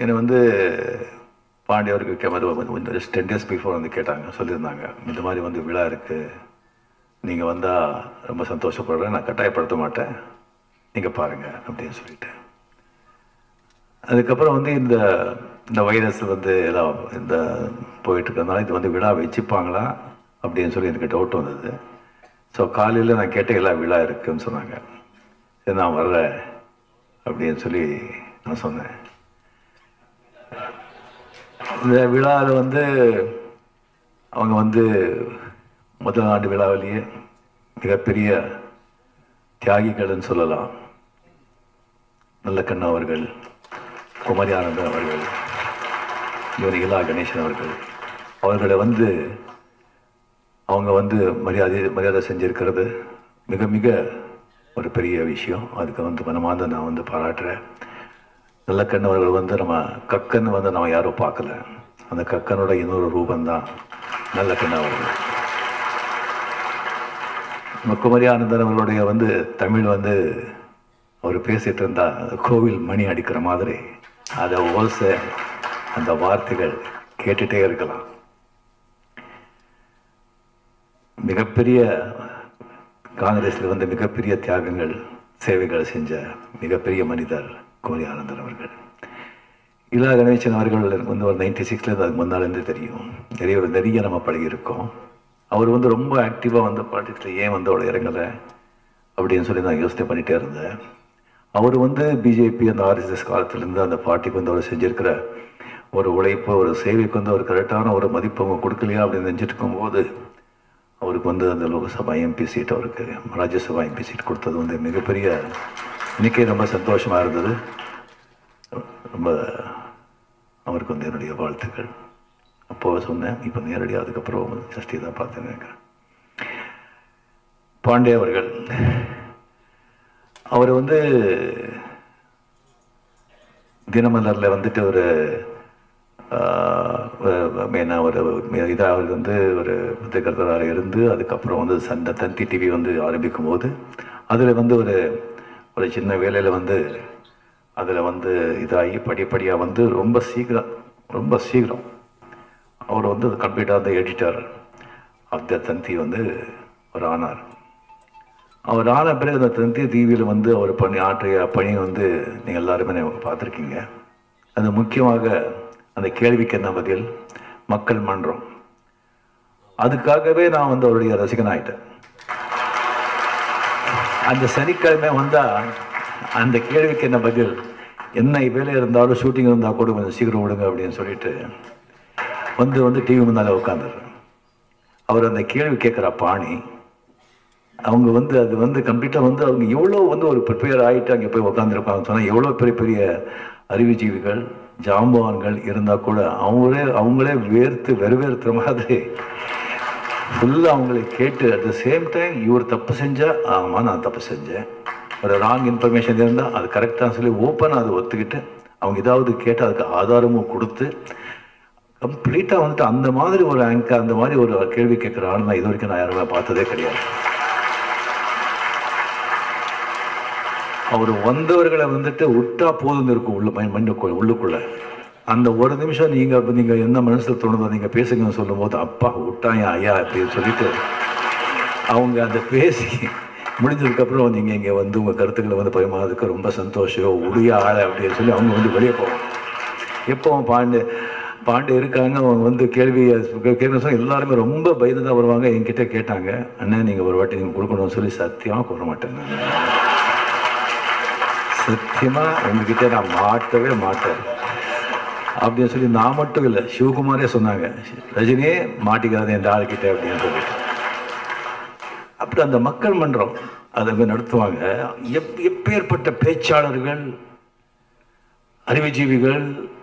என்னை வந்து பாண்டியவருக்கு camera just ten days before வந்து கேட்டாங்க சொல்லியிருந்தாங்க இந்த மாதிரி வந்து விழா இருக்குது நீங்கள் வந்தால் ரொம்ப சந்தோஷப்படுறேன் நான் கட்டாயப்படுத்த மாட்டேன் நீங்கள் பாருங்கள் அப்படின்னு சொல்லிட்டு அதுக்கப்புறம் வந்து இந்த இந்த வைரஸ் வந்து எல்லாம் இந்த போயிட்டு இருக்கிறதுனால இது வந்து விழா வச்சுப்பாங்களா அப்படின்னு சொல்லி எனக்கு டவுட் வந்தது ஸோ காலையில் நான் கேட்ட எல்லா விழா இருக்குன்னு சொன்னாங்க சரி நான் வர்றேன் அப்படின்னு சொல்லி நான் சொன்னேன் இந்த விழாவில் வந்து அவங்க வந்து முதல் ஆண்டு விழாவிலேயே மிகப்பெரிய தியாகிகள்னு சொல்லலாம் நல்ல கண்ணா அவர்கள் குமரி ஆனந்தன் அவர்கள் இவர் இலா கணேசன் அவர்கள் அவர்களை வந்து அவங்க வந்து மரியாதை மரியாதை செஞ்சிருக்கிறது மிக மிக ஒரு பெரிய விஷயம் அதுக்கு வந்து மனமார்ந்த நான் வந்து பாராட்டுறேன் நல்ல கண் அவர்கள் வந்து நம்ம கக்கன் வந்து நம்ம யாரும் பார்க்கல அந்த கக்கனோட இன்னொரு ரூபந்தான் நல்ல கண் அவர்கள் நம்ம குமரி ஆனந்தன் அவர்களுடைய வந்து தமிழ் வந்து அவர் பேசிட்டு இருந்தா கோவில் மணி அடிக்கிற மாதிரி அதை ஓசை அந்த வார்த்தைகள் கேட்டுட்டே இருக்கலாம் மிகப்பெரிய காங்கிரஸில் வந்து மிகப்பெரிய தியாகங்கள் சேவைகள் செஞ்ச மிகப்பெரிய மனிதர் குமரி ஆனந்தன் அவர்கள் இலா கணேசன் அவர்கள் எனக்கு வந்து ஒரு நைன்டி சிக்ஸில் அதுக்கு முன்னாலேருந்தே தெரியும் நிறைய ஒரு நிறைய நம்ம பழகியிருக்கோம் அவர் வந்து ரொம்ப ஆக்டிவாக வந்து பாலிட்டிக்ஸில் ஏன் வந்து அவ்வளோ இறங்கலை அப்படின்னு சொல்லி நான் யோசனை பண்ணிகிட்டே இருந்தேன் அவர் வந்து பிஜேபி அந்த ஆர்எஸ்எஸ் காலத்திலேருந்து அந்த பார்ட்டிக்கு வந்து அவர் செஞ்சிருக்கிற ஒரு உழைப்பு ஒரு சேவைக்கு வந்து அவர் கரெக்டான ஒரு மதிப்பு அவங்க கொடுக்கலையா அப்படின்னு நினச்சிட்டு இருக்கும்போது அவருக்கு வந்து அந்த லோக்சபா எம்பி சீட் அவருக்கு ராஜ்யசபா எம்பி சீட் கொடுத்தது வந்து மிகப்பெரிய இன்னைக்கே ரொம்ப சந்தோஷமாக இருந்தது ரொம்ப அவருக்கு வந்து என்னுடைய வாழ்த்துக்கள் அப்போ சொன்னேன் இப்போ நேரடியாக அதுக்கப்புறம் சஷ்டி தான் பார்த்தேன் நினைக்கிறேன் பாண்டே அவர்கள் அவர் வந்து தினமலரில் வந்துட்டு ஒரு மெயினாக ஒரு இதாக அவர் வந்து ஒரு பத்திரிகர்த்தராக இருந்து அதுக்கப்புறம் வந்து சண்டை தந்தி டிவி வந்து ஆரம்பிக்கும் போது அதில் வந்து ஒரு ஒரு சின்ன வேலையில் வந்து அதில் வந்து இதாகி படிப்படியாக வந்து ரொம்ப சீக்கிரம் ரொம்ப சீக்கிரம் அவர் வந்து கம்ப்ளீட்டாக அந்த எடிட்டர் ஆஃப் த தந்தி வந்து ஒரு ஆனார் அவர் ஆன பிறகு அந்த தந்தி டிவியில் வந்து அவர் பண்ணி ஆற்றிய பணி வந்து நீங்கள் எல்லாருமே நீங்கள் பார்த்துருக்கீங்க அது முக்கியமாக அந்த கேள்விக்கு என்ன பதில் மக்கள் மன்றம் அதுக்காகவே நான் வந்து அவருடைய ரசிகன் ஆயிட்டேன் அந்த சனிக்கிழமை வந்தா அந்த கேள்விக்கு என்ன பதில் என்ன வேலை இருந்தாலும் ஷூட்டிங் இருந்தால் கூட கொஞ்சம் சீக்கிரம் விடுங்க அப்படின்னு சொல்லிட்டு வந்து வந்து டிவி முன்னால உட்காந்துடுறேன் அவர் அந்த கேள்வி கேட்குற பாணி அவங்க வந்து அது வந்து கம்ப்ளீட்டாக வந்து அவங்க எவ்வளோ வந்து ஒரு ப்ரிப்பேர் ஆகிட்டு அங்கே போய் உட்காந்துருப்பாங்கன்னு சொன்னால் எவ்வளோ பெரிய பெரிய அறிவுஜீவிகள் ஜாம்பவான்கள் இருந்தால் கூட அவங்களே அவங்களே வேர்த்து வெறுவேறுத்துற மாதிரி ஃபுல்லாக அவங்களை கேட்டு அட் த சேம் டைம் இவர் தப்பு செஞ்சால் ஆமாம் நான் தப்பு செஞ்சேன் ஒரு ராங் இன்ஃபர்மேஷன் இருந்தால் அது கரெக்டாக சொல்லி ஓப்பனாக அதை ஒத்துக்கிட்டு அவங்க ஏதாவது கேட்டு அதுக்கு ஆதாரமும் கொடுத்து கம்ப்ளீட்டாக வந்துட்டு அந்த மாதிரி ஒரு ஆங்கர் அந்த மாதிரி ஒரு கேள்வி கேட்குற ஆள் நான் இது வரைக்கும் நான் யாருமே பார்த்ததே கிடையாது அவர் வந்தவர்களை வந்துட்டு விட்டா போதும் இருக்கும் உள்ள மைண்ட் மைண்டுக்குள்ள உள்ளுக்குள்ள அந்த ஒரு நிமிஷம் நீங்க நீங்க என்ன மனசுல தோணுதோ நீங்க பேசுங்கன்னு சொல்லும்போது அப்பா விட்டாயா ஐயா அப்படின்னு சொல்லிட்டு அவங்க அந்த பேசி முடிஞ்சதுக்கப்புறம் நீங்க இங்க வந்து உங்க கருத்துக்களை வந்து பரிமாறதுக்கு ரொம்ப சந்தோஷம் உடைய ஆளை அப்படின்னு சொல்லி அவங்க வந்து வெளியே போவாங்க எப்போ பாண்டு பாண்டு இருக்காங்க அவங்க வந்து கேள்வி கேட்கணும் சொல்லி எல்லாருமே ரொம்ப பயந்து தான் வருவாங்க என்கிட்ட கேட்டாங்க அண்ணன் நீங்கள் ஒரு வாட்டி நீங்கள் கொடுக்கணும்னு சொல்லி சத்தியமாக கூற மாட்டேன் நான். சத்தியமா உங்ககிட்ட நான் மாட்டவே மாட்டேன் அப்படின்னு சொல்லி நான் மட்டும் இல்லை சிவகுமாரே சொன்னாங்க ரஜினியே மாட்டிக்காத என் ஆளுக்கிட்ட அப்படின்னு சொல்லிட்டு அப்படி அந்த மக்கள் மன்றம் அதை அங்க நடத்துவாங்க எப் எப்பேற்பட்ட பேச்சாளர்கள் அறிவுஜீவிகள்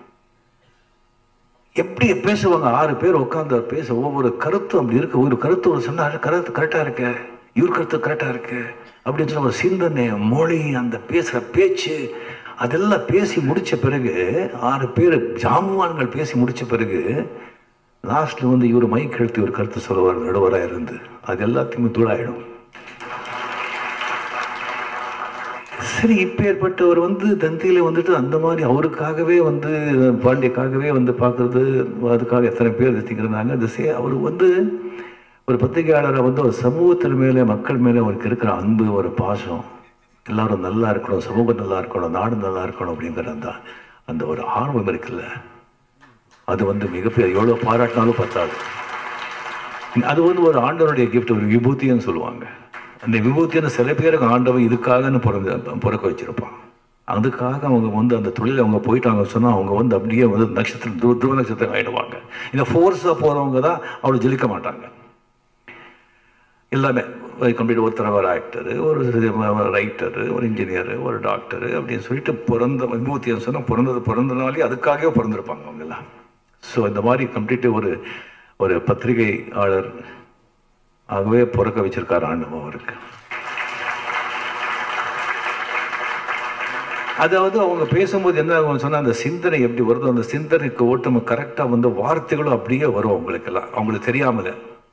எப்படி பேசுவாங்க ஆறு பேர் உட்காந்து பேச ஒவ்வொரு கருத்தும் அப்படி இருக்கு ஒரு கருத்து ஒரு சொன்னாரு கருத்து கரெக்டா இருக்கு இவர் கருத்து கரெக்டா இருக்கு அப்படின்னு சொல்ல ஒரு சிந்தனை மொழி அந்த பேசுற பேச்சு அதெல்லாம் பேசி முடிச்ச பிறகு ஆறு பேர் ஜாமுவான்கள் பேசி முடிச்ச பிறகு லாஸ்ட்ல வந்து இவர் மைக் எடுத்து ஒரு கருத்து சொல்லுவார் நடுவராக இருந்து அது எல்லாத்தையுமே தூளாயிடும் சரி இப்பேற்பட்டவர் வந்து தந்தியில வந்துட்டு அந்த மாதிரி அவருக்காகவே வந்து பாண்டியக்காகவே வந்து பார்க்கறது அதுக்காக எத்தனை பேர் திங்கிறாங்க அந்த சே அவர் வந்து ஒரு பத்திரிகையாளரை வந்து ஒரு சமூகத்தின் மேலே மக்கள் மேலே அவருக்கு இருக்கிற அன்பு ஒரு பாசம் எல்லாரும் நல்லா இருக்கணும் சமூகம் நல்லா இருக்கணும் நாடு நல்லா இருக்கணும் அப்படிங்கிற அந்த அந்த ஒரு ஆர்வம் இருக்குல்ல அது வந்து மிகப்பெரிய எவ்வளோ பாராட்டினாலும் பத்தாது அது வந்து ஒரு ஆண்டவனுடைய கிஃப்ட் ஒரு விபூதின்னு சொல்லுவாங்க அந்த விபூதின்னு சில பேருக்கு ஆண்டவன் இதுக்காகன்னு பிறந்த பிறக்க வச்சிருப்பான் அதுக்காக அவங்க வந்து அந்த தொழில் அவங்க போயிட்டாங்க சொன்னால் அவங்க வந்து அப்படியே வந்து நட்சத்திரம் துருவ துருவ நட்சத்திரம் ஆயிடுவாங்க இந்த ஃபோர்ஸாக போகிறவங்க தான் அவ்வளோ ஜெலிக்க மாட்டாங்க எல்லாமே கம்ப்ளீட் ஒருத்தர் ஒரு ஆக்டரு ஒரு ரைட்டரு ஒரு இன்ஜினியரு ஒரு டாக்டரு அப்படின்னு சொல்லிட்டு பிறந்த விபூத்தின்னு சொன்னால் பிறந்தது பிறந்தனாலே அதுக்காகவே பிறந்திருப்பாங்க அவங்கெல்லாம் ஸோ இந்த மாதிரி கம்ப்ளீட்டு ஒரு ஒரு பத்திரிகையாளர் ஆகவே பிறக்க வச்சிருக்காரு ஆண்டவன் அவருக்கு அதாவது அவங்க பேசும்போது என்ன ஆகும் சொன்னா அந்த சிந்தனை எப்படி வருதோ அந்த சிந்தனைக்கு ஓட்டம் கரெக்டாக வந்து வார்த்தைகளும் அப்படியே வரும் அவங்களுக்கெல்லாம் அவங்களுக்கு தெரியாமல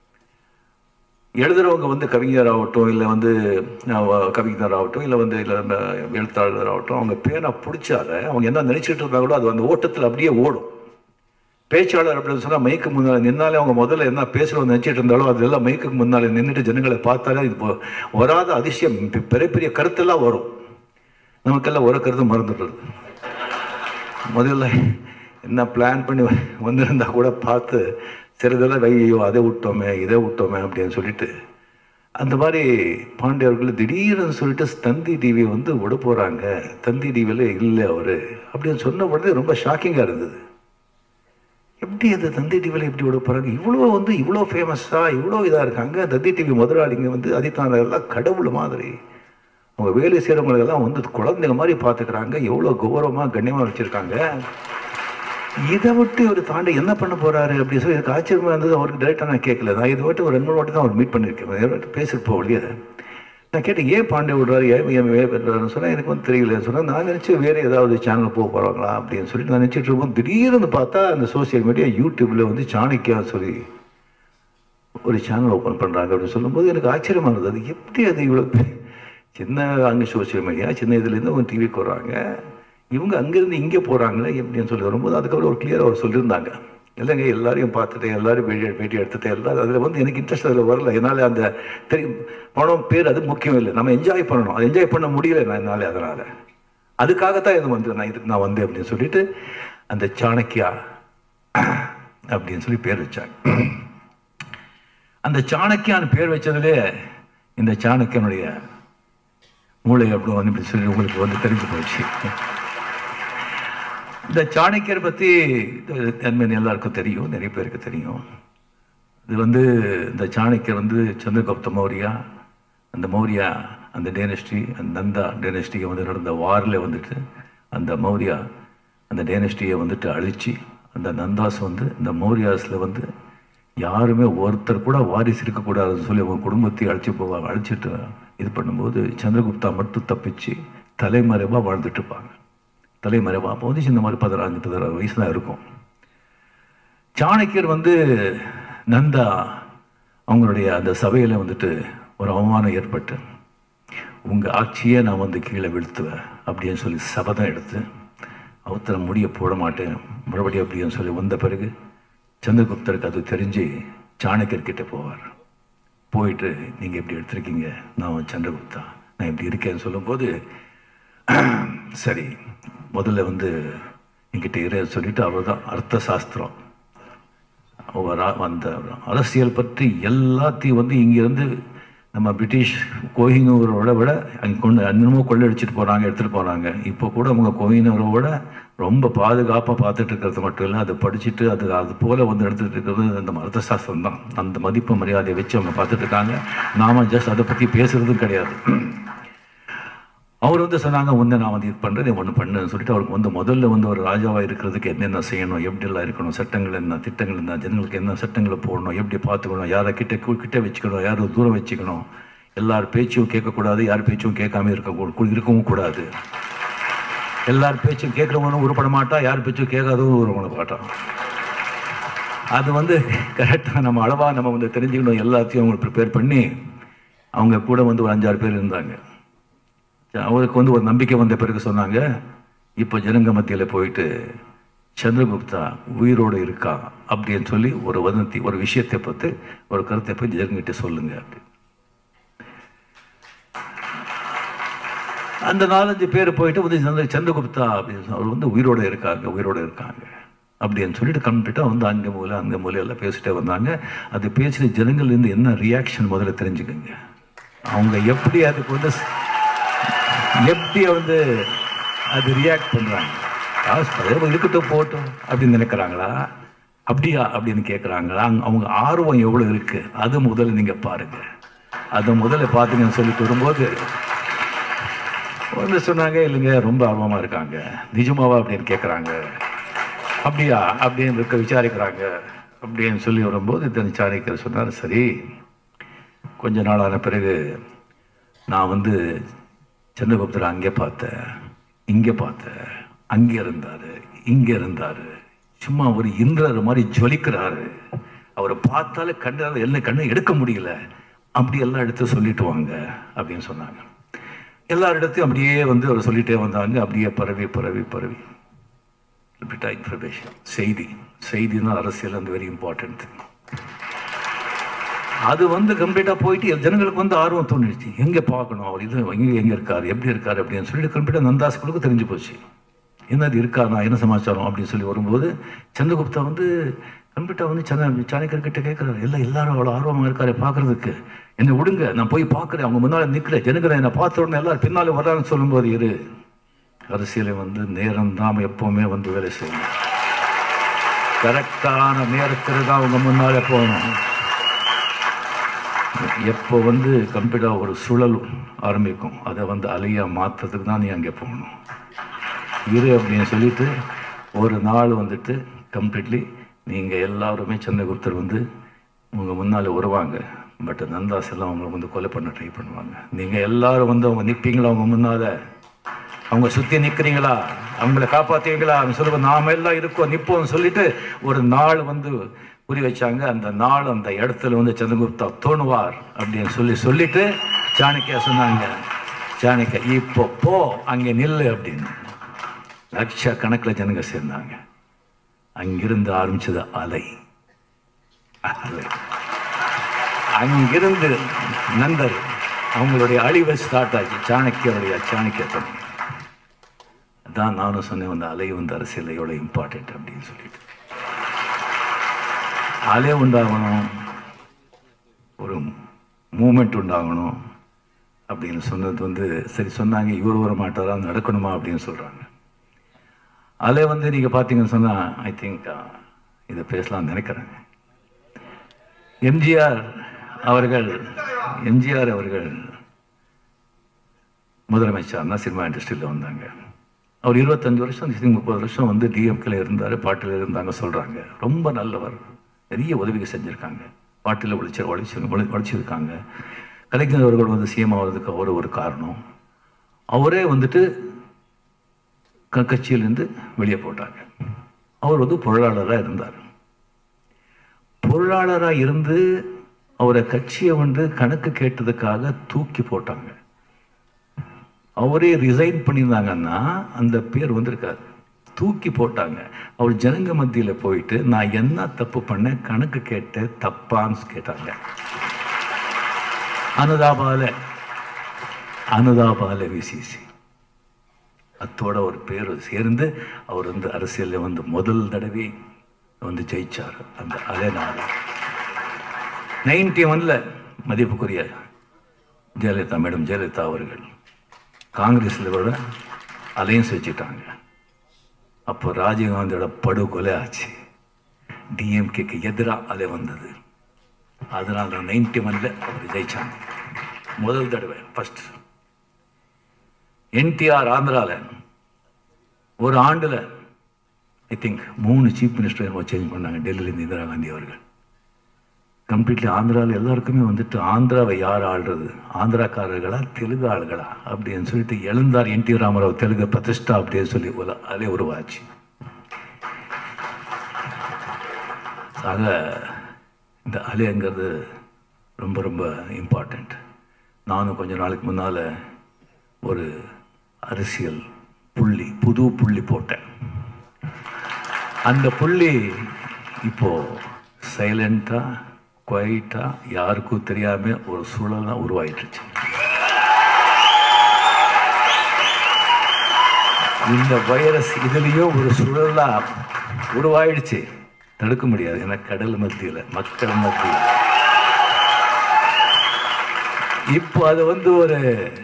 எழுதுறவங்க வந்து கவிஞராகட்டும் இல்லை வந்து அஹ், கவிஞராகட்டும் இல்லை வந்து இல்லை எழுத்தாளராகட்டும் அவங்க பேனா பிடிச்சால அவங்க என்ன நினைச்சிட்டு இருந்தாங்களோ அது அந்த ஓட்டத்தில் அப்படியே ஓடும் பேச்சாளர் அப்படின்னு சொன்னா மைக்கு முன்னால நின்னாலே அவங்க முதல்ல என்ன பேசுறோம் நினைச்சிட்டு இருந்தாலும் அதெல்லாம் மைக்குக்கு முன்னால நின்றுட்டு ஜனங்களை பார்த்தாலே இது போ- வராத அதிசயம் பெ- பெரிய பெரிய கருத்தெல்லாம் வரும் நமக்கெல்லாம் ஒரு கருத்து மறந்துடுறது முதல்ல என்ன பிளான் பண்ணி வந்திருந்தா கூட பார்த்து சிறிதெல்லாம் ஐயோ அதை விட்டோமே இதை விட்டோமே அப்படின்னு சொல்லிட்டு அந்த மாதிரி பாண்டியர்கள் திடீர்னு சொல்லிட்டு தந்தி டிவி வந்து விட போறாங்க தந்தி டிவியில் இல்லை அவரு அப்படின்னு சொன்ன உடனே ரொம்ப ஷாக்கிங்காக இருந்தது எப்படி அந்த தந்தி டிவியில் எப்படி விட போகிறாங்க இவ்வளோ வந்து இவ்வளோ ஃபேமஸாக இவ்வளோ இதாக இருக்காங்க தந்தி டிவி முதலாளிங்க வந்து அதித்தானெல்லாம் கடவுள் மாதிரி அவங்க வேலை செய்கிறவங்களுக்கெல்லாம் வந்து குழந்தைங்க மாதிரி பார்த்துக்கிறாங்க எவ்வளோ கௌரவமாக கண்ணியமாக வச்சுருக்காங்க இதை விட்டு இவர் தாண்டி என்ன பண்ண போறாரு அப்படி சொல்லி எனக்கு ஆச்சரியமா இருந்தது அவருக்கு டேரெக்டாக நான் கேட்கல நான் இது மட்டும் ஒரு ரெண்டு மூணு வாட்டி தான் அவர் மீட் பண்ணியிருக்கேன் பேசிட்டு போகலையே நான் கேட்டேன் ஏன் பாண்டே விடுறாரு ஏன் ஏன் வேலை பெறாருன்னு சொன்னால் எனக்கு வந்து தெரியல சொன்னால் நான் நினச்சி வேறு ஏதாவது சேனல் போக போகிறாங்களா அப்படின்னு சொல்லிட்டு நான் நினச்சிட்டு இருக்கும்போது திடீர்னு பார்த்தா அந்த சோஷியல் மீடியா யூடியூப்பில் வந்து சாணக்கியா சொல்லி ஒரு சேனல் ஓப்பன் பண்ணுறாங்க அப்படின்னு சொல்லும்போது எனக்கு ஆச்சரியமா இருந்தது அது எப்படி அது இவ்வளோ பெ- சின்ன அங்கே சோஷியல் மீடியா சின்ன இதுலேருந்து அவங்க டிவிக்கு வர்றாங்க இவங்க அங்கேருந்து இங்கே போகிறாங்களே எப்படின்னு சொல்லி வரும்போது அதுக்கப்புறம் ஒரு கிளியராக அவர் சொல்லியிருந்தாங்க இல்லைங்க எல்லாரையும் பார்த்துட்டு எல்லாரும் பேட்டி பேட்டி எடுத்துட்டு எல்லாரும் அதில் வந்து எனக்கு இன்ட்ரெஸ்ட் அதில் வரல என்னால் அந்த தெரியும் பணம் பேர் அது முக்கியம் இல்லை நம்ம என்ஜாய் பண்ணணும் அது என்ஜாய் பண்ண முடியல நான் என்னால் அதனால் அதுக்காகத்தான் இது வந்து நான் இதுக்கு நான் வந்தேன் அப்படின்னு சொல்லிட்டு அந்த சாணக்கியா அப்படின்னு சொல்லி பேர் வச்சாங்க அந்த சாணக்கியான்னு பேர் வச்சதுலே இந்த சாணக்கியனுடைய மூளை அப்படி வந்து இப்படி சொல்லி உங்களுக்கு வந்து தெரிஞ்சு போச்சு இந்த சாணக்கியர் பற்றி நன்மை எல்லாருக்கும் தெரியும் நிறைய பேருக்கு தெரியும் இது வந்து இந்த சாணக்கியர் வந்து சந்திரகுப்த மௌரியா அந்த மௌரியா அந்த டேனஸ்டி அந்த நந்தா டேனஸ்டியை வந்து நடந்த வாரில் வந்துட்டு அந்த மௌரியா அந்த டேனஸ்டியை வந்துட்டு அழிச்சு அந்த நந்தாஸ் வந்து இந்த மௌரியாஸில் வந்து யாருமே ஒருத்தர் கூட வாரிசு இருக்கக்கூடாதுன்னு சொல்லி அவங்க குடும்பத்தை அழைச்சி போவாங்க அழைச்சிட்டு இது பண்ணும்போது சந்திரகுப்தா மட்டும் தப்பிச்சு தலைமறைவாக வாழ்ந்துட்டு இருப்பாங்க தலைமறைவாக அப்போ வந்து இந்த மாதிரி பதினாறு பதினாறு வயசு தான் இருக்கும் சாணக்கியர் வந்து நந்தா அவங்களுடைய அந்த சபையில் வந்துட்டு ஒரு அவமானம் ஏற்பட்டு உங்கள் ஆட்சியே நான் வந்து கீழே வீழ்த்துவேன் அப்படின்னு சொல்லி சபதம் எடுத்து அவத்தர முடிய போட மாட்டேன் மறுபடியும் அப்படின்னு சொல்லி வந்த பிறகு சந்திரகுப்தருக்கு அது தெரிஞ்சு சாணக்கியர்கிட்ட போவார் போயிட்டு நீங்கள் எப்படி எடுத்திருக்கீங்க நான் சந்திரகுப்தா நான் இப்படி இருக்கேன்னு சொல்லும்போது சரி முதல்ல வந்து என்கிட்ட இரு சொல்லிட்டு அவர் தான் அர்த்த சாஸ்திரம் அவர் ஆ- அந்த அரசியல் பற்றி எல்லாத்தையும் வந்து இங்கிருந்து நம்ம பிரிட்டிஷ் கோஹினூரோட விட அங்கே கொண்டு இன்னமும் கொள்ளடிச்சிட்டு போகிறாங்க எடுத்துகிட்டு போகிறாங்க இப்போ கூட அவங்க கோஹினூரோட ரொம்ப பாதுகாப்பாக பார்த்துட்டு இருக்கிறது மட்டும் இல்லை அதை படிச்சுட்டு அது அது போல் வந்து எடுத்துகிட்டு இருக்கிறது அந்த அர்த்த சாஸ்திரம் தான் அந்த மதிப்பு மரியாதையை வச்சு அவங்க பார்த்துட்டு இருக்காங்க நாம ஜஸ்ட் அதை பற்றி பேசுகிறதும் கிடையாது அவர் வந்து சொன்னாங்க ஒன்று நான் வந்து இது பண்ணுறது ஒன்று பண்ணுன்னு சொல்லிட்டு அவருக்கு வந்து முதல்ல வந்து ஒரு ராஜாவாக இருக்கிறதுக்கு என்னென்ன செய்யணும் எப்படியெல்லாம் இருக்கணும் சட்டங்கள் என்ன திட்டங்கள் என்ன ஜனங்களுக்கு என்ன சட்டங்களை போடணும் எப்படி பார்த்துக்கணும் யாரை கிட்ட கு- கிட்ட வச்சுக்கணும் யாரை தூரம் வச்சுக்கணும் எல்லார் பேச்சும் கேட்கக்கூடாது யார் பேச்சும் கேட்காம இருக்க இருக்கவும் கூடாது எல்லார் பேச்சும் கேட்குறவனும் உருப்பட மாட்டா யார் பேச்சும் கேட்காதவனும் உருப்பட மாட்டான் அது வந்து கரெக்டாக நம்ம அளவாக நம்ம வந்து தெரிஞ்சுக்கணும் எல்லாத்தையும் அவங்க ப்ரிப்பேர் பண்ணி அவங்க கூட வந்து ஒரு அஞ்சாறு பேர் இருந்தாங்க அவருக்கு வந்து ஒரு நம்பிக்கை வந்த பிறகு சொன்னாங்க இப்போ ஜனங்க மத்தியில் போயிட்டு சந்திரகுப்தா உயிரோடு இருக்கா அப்படின்னு சொல்லி ஒரு வதந்தி ஒரு விஷயத்தை பற்றி ஒரு கருத்தை போய் ஜனங்கிட்ட சொல்லுங்க அப்படி அந்த நாலஞ்சு பேர் போயிட்டு வந்து சந்திர சந்திரகுப்தா அப்படின்னு சொன்னா, அவர் வந்து உயிரோடு இருக்காங்க உயிரோடு இருக்காங்க அப்படின்னு சொல்லிட்டு கம்ப்ளீட்டாக வந்து அங்கே மூலை அங்கே மூலை எல்லாம் பேசிட்டே வந்தாங்க அது பேசின ஜனங்கள்லேருந்து என்ன ரியாக்ஷன் முதல்ல தெரிஞ்சுக்கோங்க அவங்க எப்படி அதுக்கு வந்து எப்படி வந்து அது ரியாக்ட் பண்ணுறாங்க அதே இருக்கட்டும் போகட்டும் அப்படின்னு நினைக்கிறாங்களா அப்படியா அப்படின்னு கேட்குறாங்களா அவங்க ஆர்வம் எவ்வளோ இருக்கு அது முதல்ல நீங்கள் பாருங்க அதை முதல்ல பார்த்தீங்கன்னு சொல்லிட்டு வரும்போது வந்து சொன்னாங்க இல்லைங்க ரொம்ப ஆர்வமாக இருக்காங்க நிஜமாவா அப்படின்னு கேட்குறாங்க அப்படியா அப்படின்னு இருக்க விசாரிக்கிறாங்க அப்படின்னு சொல்லி வரும்போது தன் சாணிக்கர் சொன்னார் சரி கொஞ்ச நாள் ஆன பிறகு நான் வந்து சந்திரகுப்தரை அங்கே பார்த்தேன் இங்கே பார்த்தேன் அங்கே இருந்தார் இங்கே இருந்தார் சும்மா ஒரு இந்திரர் மாதிரி ஜொலிக்கிறாரு அவரை பார்த்தாலே கண்ணால் என்ன கண்ணை எடுக்க முடியல அப்படி எல்லாம் எடுத்து சொல்லிட்டு வாங்க அப்படின்னு சொன்னாங்க எல்லாரிடத்தையும் அப்படியே வந்து அவர் சொல்லிட்டே வந்தாங்க அப்படியே பரவி பரவி பரவி இன்ஃபர்மேஷன் செய்தி செய்தி தான் அரசியல் வந்து வெரி இம்பார்ட்டன்ட் அது வந்து கம்ப்ளீட்டாக போயிட்டு ஜனங்களுக்கு வந்து ஆர்வம் தோணிடுச்சு எங்கே பார்க்கணும் அவர் இது எங்கே எங்கே இருக்கார் எப்படி இருக்கார் அப்படின்னு சொல்லிட்டு கம்ப்ளீட்டாக நந்தாஸ்களுக்கு தெரிஞ்சு போச்சு என்னது இருக்காரா என்ன சமாச்சாரம் அப்படின்னு சொல்லி வரும்போது சந்திரகுப்தா வந்து கம்ப்ளீட்டாக வந்து சந்திர சாணக்கர் கிட்ட கேட்குறாரு எல்லாம் எல்லாரும் அவ்வளோ ஆர்வமாக இருக்காரு பார்க்கறதுக்கு என்னை விடுங்க நான் போய் பார்க்குறேன் அவங்க முன்னால் நிற்கிறேன் ஜனங்களை என்னை பார்த்த உடனே எல்லாரும் பின்னாலே வர்றாங்கன்னு சொல்லும்போது இரு அரசியலை வந்து நேரம் தான் எப்பவுமே வந்து வேலை செய்யணும் கரெக்டான நேரத்தில் தான் அவங்க முன்னாலே போகணும் எப்போ வந்து கம்ப்ளீட்டாக ஒரு சுழல் ஆரம்பிக்கும் அதை வந்து அலையா மாற்றுறதுக்கு தான் நீ அங்கே போகணும் இரு அப்படின்னு சொல்லிட்டு ஒரு நாள் வந்துட்டு கம்ப்ளீட்லி நீங்கள் எல்லாருமே சந்திரகுப்தர் வந்து உங்கள் முன்னால் வருவாங்க பட் நந்தாஸ் எல்லாம் அவங்கள வந்து கொலை பண்ண ட்ரை பண்ணுவாங்க நீங்கள் எல்லாரும் வந்து அவங்க நிற்பீங்களா அவங்க முன்னால் அவங்க சுற்றி நிற்கிறீங்களா அவங்கள காப்பாற்றுவீங்களா அவங்க சொல்லுவாங்க நாம எல்லாம் இருக்கோம் நிற்போம்னு சொல்லிட்டு ஒரு நாள் வந்து குறி வச்சாங்க அந்த நாள் அந்த இடத்துல வந்து சந்திரகுப்தா தோணுவார் அப்படின்னு சொல்லி சொல்லிட்டு சாணக்கியா சொன்னாங்க சாணக்கியா இப்போ போ அங்கே நில்லு அப்படின்னு லட்ச கணக்கில் ஜனங்க சேர்ந்தாங்க அங்கிருந்து ஆரம்பிச்சது அலை அலை அங்கிருந்து நந்தர் அவங்களுடைய அழிவு ஸ்டார்ட் ஆச்சு சாணக்கியருடைய சாணக்கியத்தனம் அதான் நானும் சொன்னேன் அந்த அலை வந்து அரசியல் எவ்வளோ இம்பார்ட்டன்ட் அப்படின்னு சொல்லிட்டு அலை உண்டாகணும் ஒரு மூமெண்ட் உண்டாகணும் அப்படின்னு சொன்னது வந்து சரி சொன்னாங்க இவர் வர மாட்டாரா நடக்கணுமா அப்படின்னு சொல்கிறாங்க அலை வந்து நீங்கள் பார்த்தீங்கன்னு சொன்னால் ஐ திங்க் இதை பேசலாம்னு நினைக்கிறேங்க எம்ஜிஆர் அவர்கள் எம்ஜிஆர் அவர்கள் முதலமைச்சர்னா சினிமா இண்டஸ்ட்ரியில் வந்தாங்க அவர் இருபத்தஞ்சு வருஷம் முப்பது வருஷம் வந்து டிஎம்கேல இருந்தார் பாட்டில் இருந்தாங்க சொல்கிறாங்க ரொம்ப நல்லவர் நிறைய உதவிகள் செஞ்சுருக்காங்க பாட்டில் உழைச்சி உழைச்சி உழை உழைச்சிருக்காங்க கலைஞர் அவர்கள் வந்து சிஎம் ஆகிறதுக்கு அவர் ஒரு காரணம் அவரே வந்துட்டு க கட்சியிலேருந்து வெளியே போட்டாங்க அவர் வந்து பொருளாளராக இருந்தார் பொருளாளராக இருந்து அவரை கட்சியை வந்து கணக்கு கேட்டதுக்காக தூக்கி போட்டாங்க அவரே ரிசைன் பண்ணியிருந்தாங்கன்னா அந்த பேர் வந்திருக்காரு தூக்கி போட்டாங்க அவர் ஜனங்க மத்தியில் போயிட்டு நான் என்ன தப்பு பண்ணேன் கணக்கு கேட்ட தப்பான்னு கேட்டாங்க அனுதாபால அனுதாபால விசிசி அத்தோட ஒரு பேர் சேர்ந்து அவர் வந்து அரசியலில் வந்து முதல் தடவை வந்து ஜெயிச்சார் அந்த அலைநாள் நைன்டி ஒன்ல மதிப்புக்குரிய ஜெயலலிதா மேடம் ஜெயலலிதா அவர்கள் காங்கிரஸில் கூட அலையன்ஸ் வச்சுட்டாங்க அப்போ ராஜீவ்காந்தியோட படுகொலை ஆச்சு டிஎம்கேக்கு எதிராக அலை வந்தது அதனால தான் நைன்டி ஒன்ல அவர் ஜெயிச்சாங்க முதல் தடவை ஃபர்ஸ்ட் என்டிஆர் ஆந்திரால ஒரு ஆண்டுல ஐ திங்க் மூணு சீஃப் மினிஸ்டர் சேஞ்ச் பண்ணாங்க டெல்லியிலேருந்து இந்திரா காந்தி அவர்கள் கம்ப்ளீட்லி ஆந்திராவில் எல்லாருக்குமே வந்துட்டு ஆந்திராவை யார் ஆள்றது ஆந்திராக்காரர்களா தெலுங்கு ஆளுகளா அப்படின்னு சொல்லிட்டு எழுந்தார் என் டி ராமராவ் தெலுங்கு பிரதிஷ்டா அப்படின்னு சொல்லி ஒரு அலை உருவாச்சு ஆக இந்த அலைங்கிறது ரொம்ப ரொம்ப இம்பார்ட்டண்ட் நானும் கொஞ்ச நாளைக்கு முன்னால் ஒரு அரசியல் புள்ளி புது புள்ளி போட்டேன் அந்த புள்ளி இப்போ சைலண்டா குவைட்டா யாருக்கும் தெரியாம ஒரு சூழலாம் உருவாயிட்டுருச்சு இந்த வைரஸ் இதுலேயும் ஒரு சுழலா உருவாயிடுச்சு தடுக்க முடியாது ஏன்னா கடல் மத்தியில் மக்கள் மத்தியில் இப்போ அது வந்து ஒரு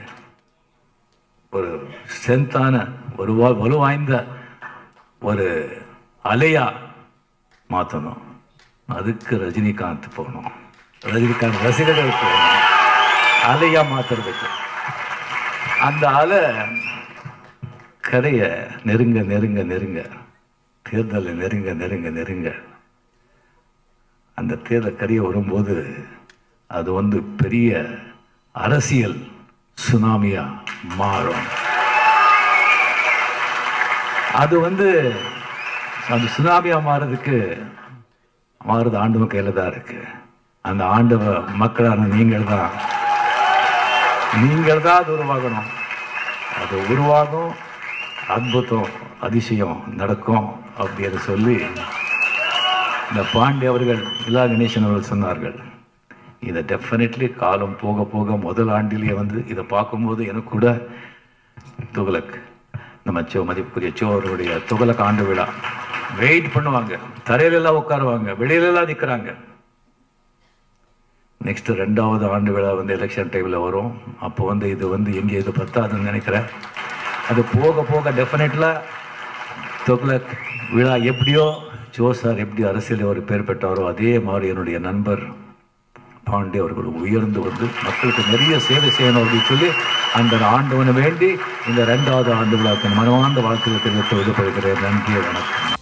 ஒரு ஸ்ட்ரென்த்தான ஒரு வா- வலுவாய்ந்த ஒரு அலையா மாற்றணும் அதுக்கு ரஜினிகாந்த் போகணும் ரஜினிகாந்த் ரசிகர்கள் போகணும் அலையா மாற்றுறதுக்கு அந்த அலை கரையை நெருங்க நெருங்க நெருங்க தேர்தலை நெருங்க நெருங்க நெருங்க அந்த தேர்தல் கரையை வரும்போது அது வந்து பெரிய அரசியல் சுனாமியா மாறும் அது வந்து அந்த சுனாமியா மாறதுக்கு மாறுது ஆண்டவன் கையில தான் இருக்கு அந்த ஆண்டவ மக்களான நீங்கள் தான் நீங்கள் தான் அது உருவாகணும் அது உருவாகும் அற்புதம் அதிசயம் நடக்கும் அப்படின்னு சொல்லி இந்த பாண்டி அவர்கள் இலா கணேசன் அவர்கள் சொன்னார்கள் இதை டெஃபினெட்லி காலம் போக போக முதல் ஆண்டிலேயே வந்து இதை பார்க்கும்போது எனக்கு கூட துகலக் நம்ம சோ மதிப்புக்குரிய சோ அவருடைய துகலக் ஆண்டு விழா வெயிட் பண்ணுவாங்க தரையில எல்லாம் உட்காருவாங்க வெளியில எல்லாம் நிற்கிறாங்க நெக்ஸ்ட் ரெண்டாவது ஆண்டு விழா வந்து எலெக்ஷன் டைமில் வரும் அப்போ வந்து இது வந்து எங்கே இது பத்தாதுன்னு நினைக்கிறேன் அது போக போக டெஃபினெட்லாக துக்ளக் விழா எப்படியோ ஜோ சார் எப்படி அரசியல் ஒரு பேர் பெற்றாரோ அதே மாதிரி என்னுடைய நண்பர் பாண்டே அவர்கள் உயர்ந்து வந்து மக்களுக்கு நிறைய சேவை செய்யணும் அப்படின்னு சொல்லி அந்த ஆண்டவனை வேண்டி இந்த ரெண்டாவது ஆண்டு விழாக்கு மனமார்ந்த வாழ்த்துக்களை தெரிவித்து விடுபடுகிறேன் நன்றி வணக்கம்